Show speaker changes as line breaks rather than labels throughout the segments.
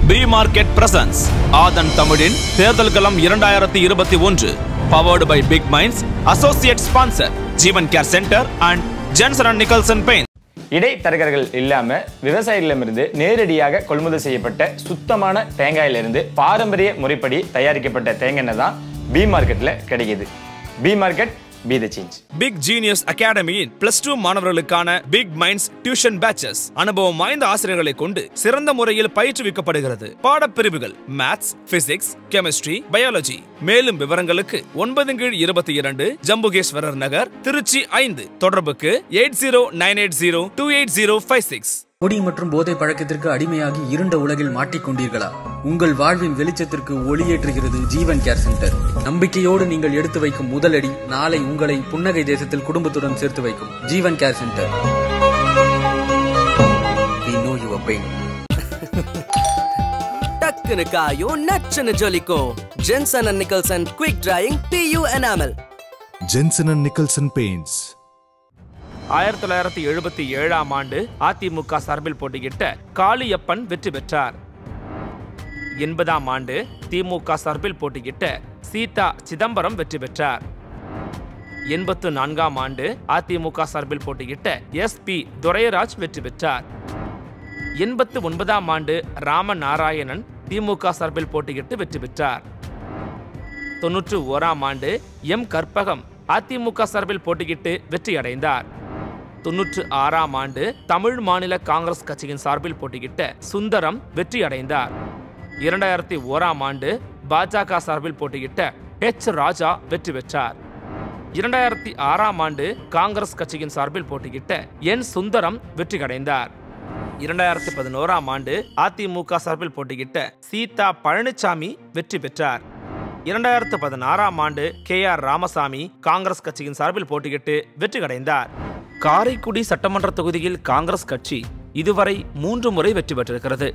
B market presence ஆதன் தமிழின் தேர்தல் களம் இரண்டாயிரத்தி இருபத்தி ஒன்று powered by Big Minds associate sponsor Jeevan care centre and Jensen and Nicholson paint
இடைத்தரகர்கள் இல்லாம விவசாயிகளிடமிருந்து நேரடியாக கொள்முதல் செய்யப்பட்ட சுத்தமான தேங்காயிலிருந்து பாரம்பரிய முறைப்படி தயாரிக்கப்பட்ட தேங்காய் எண்ணெய் தான் பி மார்க்கெட்ல கிடைக்குது B market be the change
Big Genius அகாடமியின் பிளஸ் டூ மாணவர்களுக்கான பிக் மைண்ட்ஸ் டியூஷன் பேச்சஸ் அனுபவம் வாய்ந்த ஆசிரியர்களை கொண்டு சிறந்த முறையில் பயிற்றுவிக்கப்படுகிறது பாடப்பிரிவுகள் மேத்ஸ் பிசிக்ஸ் கெமிஸ்ட்ரி பயாலஜி மேலும் விவரங்களுக்கு ஒன்பது கீழ் இருபத்தி இரண்டு ஜம்புகேஸ்வரர் நகர் திருச்சி ஐந்து தொடர்புக்கு eight zero nine eight zero two eight zero five six
குடி மற்றும் போதை பழக்கத்திற்கு அடிமையாகி இருண்ட உலகில் மாட்டிக்கொண்டீர்களா உங்கள் வாழ்வின் வெளிச்சத்திற்கு ஒளியேற்றுகிறது ஜீவன் கேர் சென்டர் நம்பிக்கையோடு நீங்கள் எடுத்து வைக்கும் முதலடி நாளை உங்களை புன்னகை தேசத்தில் குடும்பத்துடன் சேர்த்து வைக்கும் Jeevan care centre We know your pain.
டக்குனு காயும் நச்சுன்னு ஜொலிக்கும் Jensen and Nicholson quick drying PU enamel
Jensen and Nicholson Paints.
ஆயிரத்தி தொள்ளாயிரத்தி எழுபத்தி ஏழாம் ஆண்டு அதிமுக சார்பில் போட்டியிட்ட காளியப்பன் வெற்றி பெற்றார் எண்பதாம் ஆண்டு திமுக சார்பில் போட்டியிட்ட சீதா சிதம்பரம் வெற்றி பெற்றார் எண்பத்து நான்காம் ஆண்டு அதிமுக சார்பில் போட்டியிட்ட எஸ் பி துரையராஜ் வெற்றி பெற்றார் எண்பத்து ஒன்பதாம் ஆண்டு ராமநாராயணன் திமுக சார்பில் போட்டியிட்டு வெற்றி பெற்றார் தொன்னூற்று ஓராம் ஆண்டு எம் கற்பகம் அதிமுக சார்பில் போட்டியிட்டு வெற்றியடைந்தார் தொன்னூற்று ஆறாம் ஆண்டு தமிழ் மாநில காங்கிரஸ் கட்சியின் சார்பில் போட்டியிட்ட சுந்தரம் வெற்றியடைந்தார் இரண்டாயிரத்தி ஓராம் ஆண்டு பாஜக சார்பில் போட்டியிட்ட எச் ராஜா வெற்றி பெற்றார் இரண்டாயிரத்தி ஆறாம் ஆண்டு காங்கிரஸ் கட்சியின் சார்பில் போட்டியிட்ட என் சுந்தரம் வெற்றி அடைந்தார் இரண்டாயிரத்தி பதினோராம் ஆண்டு அதிமுக சார்பில் போட்டியிட்ட சீதா பழனிசாமி வெற்றி பெற்றார் இரண்டாயிரத்து பதினாறாம் ஆண்டு கே ஆர் ராமசாமி காங்கிரஸ் கட்சியின் சார்பில் போட்டியிட்டு வெற்றி அடைந்தார் காரைக்குடி சட்டமன்ற தொகுதியில் காங்கிரஸ் கட்சி இதுவரை மூன்று முறை வெற்றி பெற்றிருக்கிறது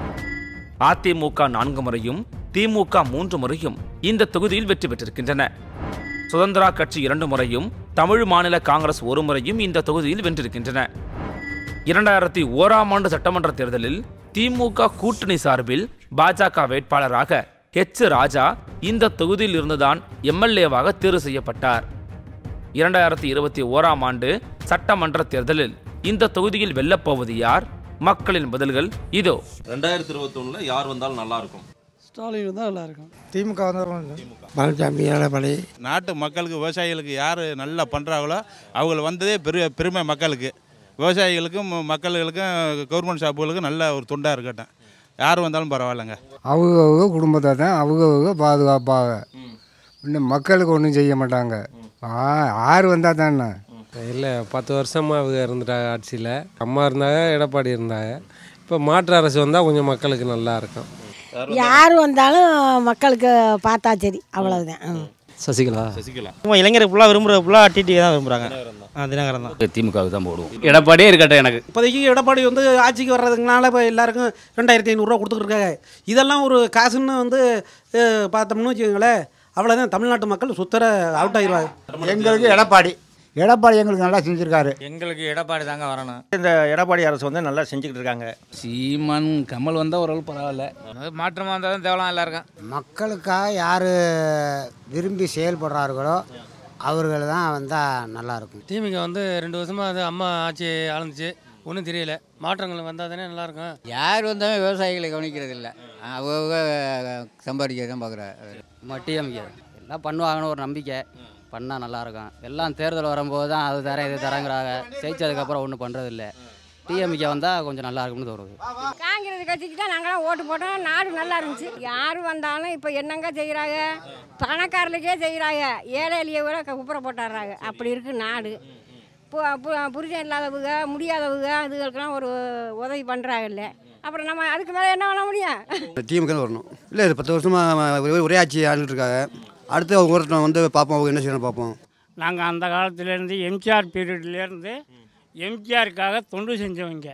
அதிமுக நான்கு முறையும் திமுக மூன்று முறையும் இந்த தொகுதியில் வெற்றி பெற்றிருக்கின்றன சுதந்திரா கட்சி இரண்டு முறையும் தமிழ் மாநில காங்கிரஸ் ஒரு முறையும் இந்த தொகுதியில் வென்றிருக்கின்றன இரண்டாயிரத்தி ஓராம் ஆண்டு சட்டமன்ற தேர்தலில் திமுக கூட்டணி சார்பில் பாஜக வேட்பாளராக ஹெச் ராஜா இந்த தொகுதியில் இருந்துதான் எம்எல்ஏவாக தேர்வு செய்யப்பட்டார் இரண்டாயிரத்தி இருபத்தி ஓராம் ஆண்டு சட்டமன்ற தேர்தலில் இந்த தொகுதியில் வெல்லப்போவது யார் மக்களின் பதில்கள் இதோ
ரெண்டாயிரத்தி இருபத்தொன்னுல யார் வந்தாலும் நல்லா இருக்கும்
ஸ்டாலின் தான் நல்லா இருக்கும்
திமுக வந்து
பழனிசாமி ஏழைப்பள்ளி
நாட்டு மக்களுக்கு விவசாயிகளுக்கு யார் நல்லா பண்ணுறாங்களோ அவங்க வந்ததே பெரிய பெருமை மக்களுக்கு விவசாயிகளுக்கும் மக்களுக்கும் கவர்மெண்ட் ஷாப்புகளுக்கும் நல்ல ஒரு துண்டாக இருக்கட்டும் யார் வந்தாலும் பரவாயில்லைங்க
அவங்க அவங்க குடும்பத்தை தான் அவங்க அவங்க பாதுகாப்பாக இன்னும் மக்களுக்கு ஒன்றும் செய்ய மாட்டாங்க ஆ ஆறு வந்தால் தானே
இல்லை பத்து வருஷமாக அவங்க இருந்துட்டாங்க ஆட்சியில் அம்மா இருந்தாங்க எடப்பாடி இருந்தாங்க இப்போ மாற்று அரசு வந்தால் கொஞ்சம் மக்களுக்கு நல்லா இருக்கும்
யார் வந்தாலும் மக்களுக்கு பார்த்தா சரி அவ்வளவுதான் ம்.
சசிகலா
சசிகலா
இளைஞர் ஃபுல்லாக விரும்புகிற ஃபுல்லாக டிடி தான் விரும்புகிறாங்க தினகரன் தான்
திமுகவுக்கு தான் போடுவோம் எடப்பாடியே இருக்கட்டும் எனக்கு
இப்போதைக்கு எடப்பாடி வந்து ஆட்சிக்கு வர்றதுனால இப்போ எல்லாருக்கும் ரெண்டாயிரத்தி ஐநூறுரூவா கொடுத்துருக்காங்க இதெல்லாம் ஒரு காசுன்னு வந்து அஹ், பார்த்தோம்னு வச்சுக்கோங்களேன் அவ்வளோதான் தமிழ்நாட்டு மக்கள் சுத்தர அவுட் ஆயிடுவாங்க
எங்களுக்கு எடப்பாடி எடப்பாடி எங்களுக்கு நல்லா செஞ்சுருக்காரு
எங்களுக்கு எடப்பாடி தாங்க வரணும்
இந்த எடப்பாடி அரசு வந்து நல்லா செஞ்சுக்கிட்டு இருக்காங்க
சீமான் கமல் வந்தால் ஓரளவு பரவாயில்ல மாற்றமாக இருந்தால் தான் தேவலாம் எல்லாருக்கும்
மக்களுக்காக யார் விரும்பி செயல்படுறார்களோ அவர்கள் தான் வந்தால் நல்லாயிருக்கும்
திமுக வந்து ரெண்டு வருஷமாக அது அம்மா ஆட்சி ஆளுந்துச்சு ஒன்றும் தெரியல மாற்றங்கள் வந்தால் தானே நல்லாயிருக்கும்
யார் வந்தாலும் விவசாயிகளை கவனிக்கிறது இல்லை அவங்க சம்பாதிக்க தான் பார்க்குறாரு
டிஎம்கே எல்லாம் பண்ணுவாங்கன்னு ஒரு நம்பிக்கை பண்ணால் நல்லா இருக்கும் எல்லாம் தேர்தல் வரும்போது தான் அது தரேன் இது தரேங்கிறாங்க ஜெயிச்சதுக்கப்புறம் ஒன்றும் பண்ணுறதில்ல டிஎம்கே வந்தால் கொஞ்சம் நல்லா இருக்கும்னு தோணுது
காங்கிரஸ் கட்சிக்கு தான் நாங்களாம் ஓட்டு போட்டோம் நாடு நல்லா இருந்துச்சு யார் வந்தாலும் இப்போ என்னங்க செய்கிறாங்க பணக்காரர்களுக்கே செய்கிறாங்க ஏழை எளிய விட குப்புற போட்டுடுறாங்க அப்படி இருக்கு நாடு பு- பு- புருஷன் இல்லாதவங்க முடியாதவங்க அதுகளுக்கெல்லாம் ஒரு உதவி பண்ணுறாங்கல்ல அப்புறம் நம்ம அதுக்கு மேலே என்ன பண்ண முடியும்
திமுக வரணும் இல்லை இது பத்து வருஷமாக ஒரே ஆட்சி ஆண்டுட்டு இருக்காங்க அடுத்து அவங்க ஒருத்தன் வந்து பார்ப்போம் அவங்க என்ன செய்யணும் பார்ப்போம்
நாங்கள் அந்த காலத்துலேருந்து எம்ஜிஆர் பீரியட்லேருந்து எம்ஜிஆருக்காக தொண்டு செஞ்சவங்க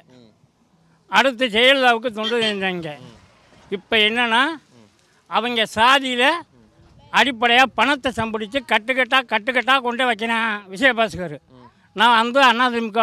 அடுத்து ஜெயலலிதாவுக்கு தொண்டு செஞ்சவங்க இப்போ என்னன்னா அவங்க சாதியில் அடிப்படையாக பணத்தை சம்பாதிச்சு கட்டுக்கட்டாக கட்டுக்கட்டாக கொண்டு வைக்கிறேன் விஜயபாஸ்கர் நான் வந்து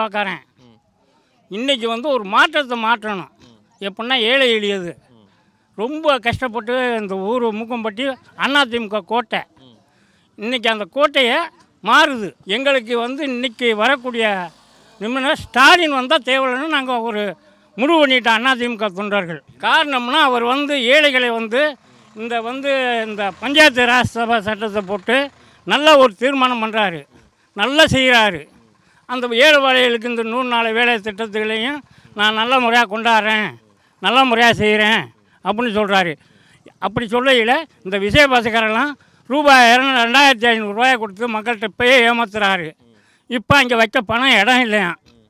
அண்ணாதிமுகக்காரன் இன்றைக்கி வந்து ஒரு மாற்றத்தை மாற்றணும் எப்படின்னா ஏழை எளியது
ரொம்ப கஷ்டப்பட்டு இந்த ஊர் மூக்கம்பட்டி அதிமுக கோட்டை இன்றைக்கி அந்த கோட்டையை மாறுது எங்களுக்கு வந்து இன்றைக்கி வரக்கூடிய நிமிடம் ஸ்டாலின் வந்தால் தேவையில்லைன்னு நாங்கள் ஒரு முடிவு பண்ணிட்டோம் அதிமுக தொண்டர்கள் காரணம்னா அவர் வந்து ஏழைகளை வந்து இந்த வந்து இந்த பஞ்சாயத்து ராஜ் சபா சட்டத்தை போட்டு நல்ல ஒரு தீர்மானம் பண்ணுறாரு நல்லா செய்கிறாரு அந்த ஏழை வாழைகளுக்கு இந்த நூறு நாள் வேலை திட்டத்துகளையும் நான் நல்ல முறையாக கொண்டாடுறேன் நல்ல முறையாக செய்கிறேன் அப்படின்னு சொல்கிறாரு அப்படி சொல்லையில் இந்த விஜயபாசகரெல்லாம் ரூபாய் இரநூ ரெண்டாயிரத்தி ஐநூறுரூவாயை கொடுத்து மக்கள்கிட்ட போய் ஏமாத்துறாரு இப்போ அங்கே வைக்க பணம் இடம் இல்லையா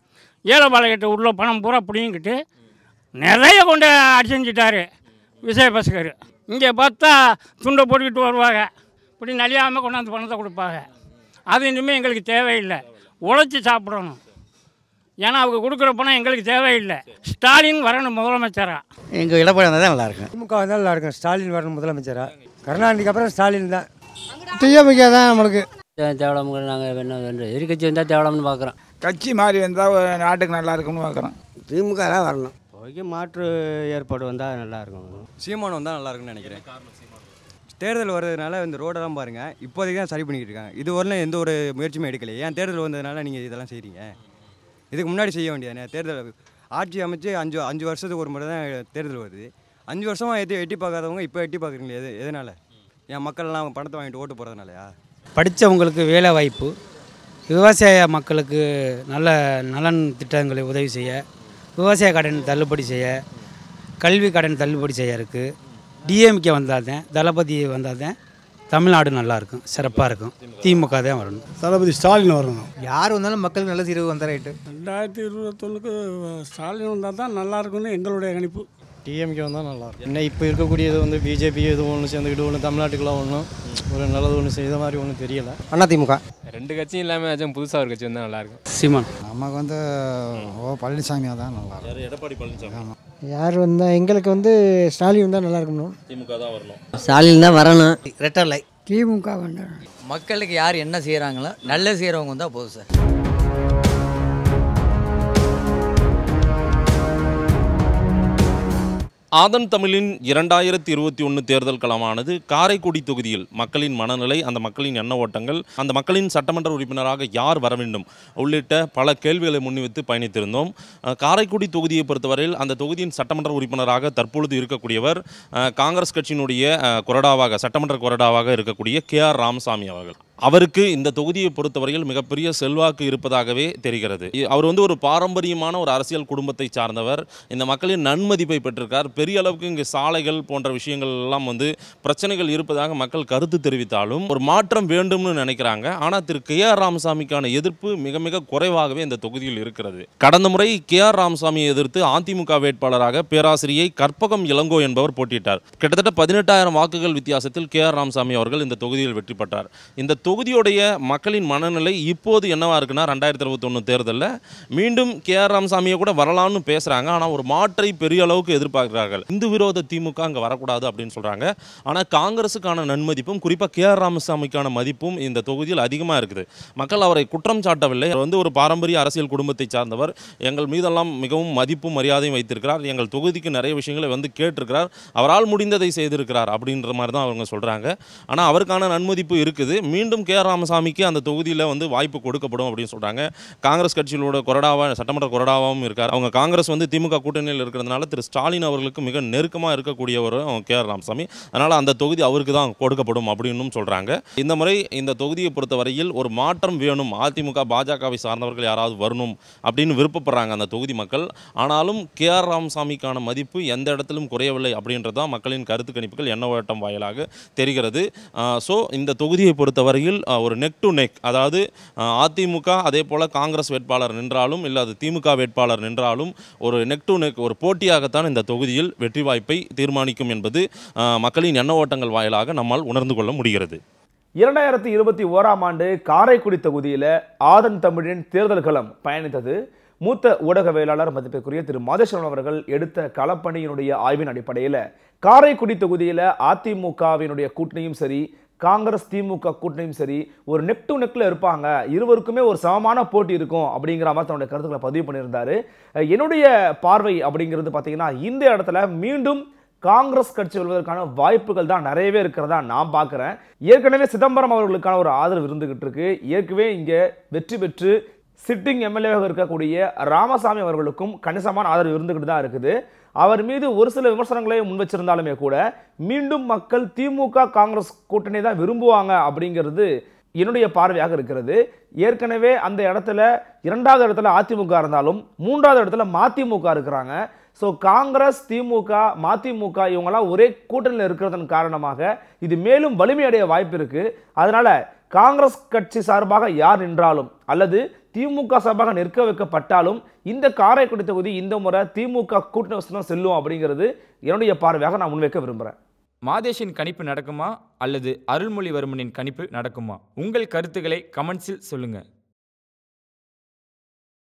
ஏழை பாளையத்தை உள்ள பணம் பூரா பிடிங்கிட்டு நிறைய கொண்டு அடிச்சுட்டாரு விஜயபாஸ்கர் இங்கே பார்த்தா துண்டை போட்டுக்கிட்டு வருவாங்க இப்படி நலியாமல் கொண்டாந்து பணத்தை கொடுப்பாங்க அது இனிமேல் எங்களுக்கு தேவையில்லை உழைச்சி சாப்பிடணும் ஏன்னா அவங்க கொடுக்குற பணம் எங்களுக்கு தேவையில்லை ஸ்டாலின் வரணும் முதலமைச்சரா
எங்கள் எடப்பாடி வந்தால் தான் நல்லாயிருக்கும்
திமுக வந்தால் நல்லா இருக்கும் ஸ்டாலின் வரணும் முதலமைச்சரா கருணாநிதிக்கு அப்புறம் ஸ்டாலின் தான்
டிஎம்கே தான் நம்மளுக்கு
தேவலாம்ங்கிற நாங்கள் என்ன வேண்டும் எதிர்கட்சி வந்தால் தேவலாம்னு பார்க்குறோம்
கட்சி மாறி வந்தால் நாட்டுக்கு நல்லா இருக்கும்னு பார்க்குறோம்
திமுக தான் வரணும்
இப்போதைக்கு மாற்று ஏற்பாடு வந்தால் நல்லாயிருக்கும்
சீமான் வந்தால் நல்லா இருக்கும்னு நினைக்கிறேன் தேர்தல் வர்றதுனால இந்த ரோடெல்லாம் பாருங்கள் இப்போதைக்கு தான் சரி பண்ணிக்கிட்டு இருக்காங்க இது வரலாம் எந்த ஒரு முயற்சியுமே எடுக்கலையே ஏன் தேர்தல் வந்ததுனால நீங்கள் இதெல்லாம் செய்கிறீங்க இதுக்கு முன்னாடி செய்ய வேண்டியதானே தேர்தல் ஆட்சி அமைச்சு அஞ்சு அஞ்சு வருஷத்துக்கு ஒரு முறை தான் தேர்தல் வருது அஞ்சு வருஷமாக எட்டி எட்டி பார்க்காதவங்க இப்போ எட்டி பார்க்குறீங்களே எது எதனால் என் மக்கள்லாம் பணத்தை வாங்கிட்டு ஓட்டு போகிறதுனாலயா
படித்தவங்களுக்கு வேலை வாய்ப்பு விவசாய மக்களுக்கு நல்ல நலன் திட்டங்களை உதவி செய்ய விவசாய கடன் தள்ளுபடி செய்ய கல்வி கடன் தள்ளுபடி செய்ய இருக்குது டிஎம்கே வந்தால் தான் தளபதி வந்தால் தான் தமிழ்நாடு நல்லா இருக்கும் சிறப்பாக இருக்கும் திமுக தான் வரணும்
தளபதி ஸ்டாலின் வரணும்
யார் வந்தாலும் மக்களுக்கு நல்ல தீர்வு வந்தால் ரைட்டு
ரெண்டாயிரத்தி இருபத்தொன்னுக்கு ஸ்டாலின் வந்தால் தான் நல்லா இருக்கும்னு எங்களுடைய கணிப்பு
டிஎம்கே வந்தால் நல்லாயிருக்கும் என்ன இப்போ இருக்கக்கூடியது வந்து பிஜேபி எதுவும் ஒன்று சேர்ந்துக்கிட்டு ஒன்று தமிழ்நாட்டுக்குலாம் ஒன்றும் ஒரு நல்லது ஒன்று செய்த மாதிரி ஒன்றும் தெரியல
அதிமுக
ரெண்டு கட்சியும் இல்லாமல் ஏதாச்சும் புதுசாக ஒரு கட்சி வந்தால் நல்லாயிருக்கும்
சீமான்
நமக்கு வந்து ஓ பழனிசாமியாக தான் நல்லா
யார் எடப்பாடி பழனிசாமி
யார் வந்தால் எங்களுக்கு வந்து ஸ்டாலின் வந்தால் நல்லா இருக்கணும்
திமுக தான் வரணும்
ஸ்டாலின் தான் வரணும் ரெட்டர்லை
திமுக வேண்டாம்
மக்களுக்கு யார் என்ன செய்கிறாங்களோ நல்ல செய்கிறவங்க வந்தால் போதும் சார்
ஆதன் தமிழின் இரண்டாயிரத்தி இருபத்தி ஒன்று தேர்தல் களமானது காரைக்குடி தொகுதியில் மக்களின் மனநிலை அந்த மக்களின் எண்ண ஓட்டங்கள் அந்த மக்களின் சட்டமன்ற உறுப்பினராக யார் வர வேண்டும் உள்ளிட்ட பல கேள்விகளை முன்வைத்து பயணித்திருந்தோம் அஹ், காரைக்குடி தொகுதியை பொறுத்தவரையில் அந்த தொகுதியின் சட்டமன்ற உறுப்பினராக தற்பொழுது இருக்கக்கூடியவர் அஹ், காங்கிரஸ் கட்சியினுடைய அஹ், கொறடாவாக சட்டமன்ற கொறடாவாக இருக்கக்கூடிய கே ஆர் ராமசாமி அவர்கள் அவருக்கு இந்த தொகுதியை பொறுத்தவரையில் மிகப்பெரிய செல்வாக்கு இருப்பதாகவே தெரிகிறது இ- அவர் வந்து ஒரு பாரம்பரியமான ஒரு அரசியல் குடும்பத்தை சார்ந்தவர் இந்த மக்களின் நன்மதிப்பை பெற்றிருக்கார் பெரிய அளவுக்கு இங்கே சாலைகள் போன்ற விஷயங்கள் எல்லாம் வந்து பிரச்சனைகள் இருப்பதாக மக்கள் கருத்து தெரிவித்தாலும் ஒரு மாற்றம் வேண்டும்னு நினைக்கிறாங்க ஆனால் திரு கே ஆர் ராமசாமிக்கான எதிர்ப்பு மிக மிக குறைவாகவே இந்த தொகுதியில் இருக்கிறது கடந்த முறை கே ஆர் ராமசாமியை எதிர்த்து அதிமுக வேட்பாளராக பேராசிரியை கற்பகம் இளங்கோ என்பவர் போட்டியிட்டார் கிட்டத்தட்ட பதினெட்டாயிரம் வாக்குகள் வித்தியாசத்தில் கே ஆர் ராமசாமி அவர்கள் இந்த தொகுதியில் வெற்றி பெற்றார் இந்த தொகுதியுடைய மக்களின் மனநிலை இப்போது என்னவா இருக்குன்னா ரெண்டாயிரத்தி இருபத்தொன்று தேர்தலில் மீண்டும் கே ஆர் ராமசாமியை கூட வரலாம்னு பேசுகிறாங்க ஆனால் ஒரு மாற்றை பெரிய அளவுக்கு எதிர்பார்க்கிறார்கள் இந்து விரோத திமுக அங்கே வரக்கூடாது அப்படின்னு சொல்கிறாங்க ஆனால் காங்கிரஸுக்கான நன்மதிப்பும் குறிப்பாக கே ஆர் ராமசாமிக்கான மதிப்பும் இந்த தொகுதியில் அதிகமாக இருக்குது மக்கள் அவரை குற்றம் சாட்டவில்லை அவர் வந்து ஒரு பாரம்பரிய அரசியல் குடும்பத்தை சார்ந்தவர் எங்கள் மீதெல்லாம் மிகவும் மதிப்பும் மரியாதையும் வைத்திருக்கிறார் எங்கள் தொகுதிக்கு நிறைய விஷயங்களை வந்து கேட்டிருக்கிறார் அவரால் முடிந்ததை செய்திருக்கிறார் அப்படின்ற மாதிரி தான் அவங்க சொல்கிறாங்க ஆனால் அவருக்கான நன்மதிப்பு இருக்குது மீண்டும் கே ஆர் ராமசாமிக்கு அந்த தொகுதியில் வந்து வாய்ப்பு கொடுக்கப்படும் அப்படின்னு சொல்கிறாங்க காங்கிரஸ் கட்சியிலோட கொறடாவா சட்டமன்ற கொறடாவாகவும் இருக்கார் அவங்க காங்கிரஸ் வந்து திமுக கூட்டணியில் இருக்கிறதுனால திரு ஸ்டாலின் அவர்களுக்கு மிக நெருக்கமாக இருக்கக்கூடியவர் கே ஆர் ராமசாமி அதனால் அந்த தொகுதி அவருக்கு தான் கொடுக்கப்படும் அப்படின்னும் சொல்கிறாங்க இந்த முறை இந்த தொகுதியை பொறுத்தவரையில் ஒரு மாற்றம் வேணும் அதிமுக பாஜகவை சார்ந்தவர்கள் யாராவது வரணும் அப்படின்னு விருப்பப்படுறாங்க அந்த தொகுதி மக்கள் ஆனாலும் கே ஆர் ராமசாமிக்கான மதிப்பு எந்த இடத்திலும் குறையவில்லை அப்படின்றது தான் மக்களின் கருத்து கணிப்புகள் எண்ண ஓட்டம் வாயிலாக தெரிகிறது ஸோ இந்த தொகுதியை பொறுத்தவரையில் அஹ், ஒரு நெக் டு நெக் அதாவது அஹ், அதிமுக அதே போல் காங்கிரஸ் வேட்பாளர் நின்றாலும் இல்லை அது திமுக வேட்பாளர் நின்றாலும் ஒரு நெக் டு நெக் ஒரு போட்டியாகத்தான் இந்த தொகுதியில் வெற்றி வாய்ப்பை தீர்மானிக்கும் என்பது அஹ், மக்களின் எண்ண ஓட்டங்கள் வாயிலாக நம்மால் உணர்ந்து கொள்ள முடிகிறது
இரண்டாயிரத்தி இருபத்தி ஓராம் ஆண்டு காரைக்குடி தொகுதியில் ஆதன் தமிழின் தேர்தல் களம் பயணித்தது மூத்த ஊடகவியலாளர் மதிப்பிற்குரிய திரு மாதேஸ்வரன் அவர்கள் எடுத்த களப்பணியினுடைய ஆய்வின் அடிப்படையில் காரைக்குடி தொகுதியில் அதிமுகவினுடைய கூட்டணியும் சரி காங்கிரஸ் திமுக கூட்டணியும் சரி ஒரு நெக் டு நெக்கில் இருப்பாங்க இருவருக்குமே ஒரு சமமான போட்டி இருக்கும் அப்படிங்கிற மாதிரி தன்னுடைய கருத்துக்களை பதிவு பண்ணியிருந்தாரு அஹ் என்னுடைய பார்வை அப்படிங்கிறது பார்த்தீங்கன்னா இந்த இடத்துல மீண்டும்
காங்கிரஸ் கட்சி வெல்வதற்கான வாய்ப்புகள் தான் நிறையவே இருக்கிறதா நான் பார்க்குறேன் ஏற்கனவே சிதம்பரம் அவர்களுக்கான ஒரு ஆதரவு இருந்துகிட்டு இருக்கு ஏற்கனவே இங்கே வெற்றி பெற்று சிட்டிங் எம்எல்ஏவாக இருக்கக்கூடிய ராமசாமி அவர்களுக்கும் கணிசமான ஆதரவு இருந்துகிட்டு தான் இருக்குது அவர் மீது ஒரு சில விமர்சனங்களை முன் வச்சிருந்தாலுமே கூட மீண்டும் மக்கள் திமுக காங்கிரஸ் கூட்டணி தான் விரும்புவாங்க அப்படிங்கிறது என்னுடைய பார்வையாக இருக்கிறது ஏற்கனவே அந்த இடத்துல இரண்டாவது இடத்துல அதிமுக இருந்தாலும் மூன்றாவது இடத்துல மதிமுக இருக்கிறாங்க ஸோ காங்கிரஸ் திமுக மதிமுக இவங்கெல்லாம் ஒரே கூட்டணியில் இருக்கிறதன் காரணமாக இது மேலும் வலிமையடைய வாய்ப்பு இருக்கு அதனால காங்கிரஸ் கட்சி சார்பாக யார் நின்றாலும் அல்லது திமுக சார்பாக நிற்க வைக்கப்பட்டாலும் இந்த காரைக்குடி தொகுதி இந்த முறை திமுக கூட்டணி வசதி தான் செல்லும் அப்படிங்கிறது என்னுடைய பார்வையாக நான் முன்வைக்க விரும்புகிறேன்
மாதேஷின் கணிப்பு நடக்குமா அல்லது அருள்மொழிவர்மனின் கணிப்பு நடக்குமா உங்கள் கருத்துக்களை கமெண்ட்ஸில் சொல்லுங்கள்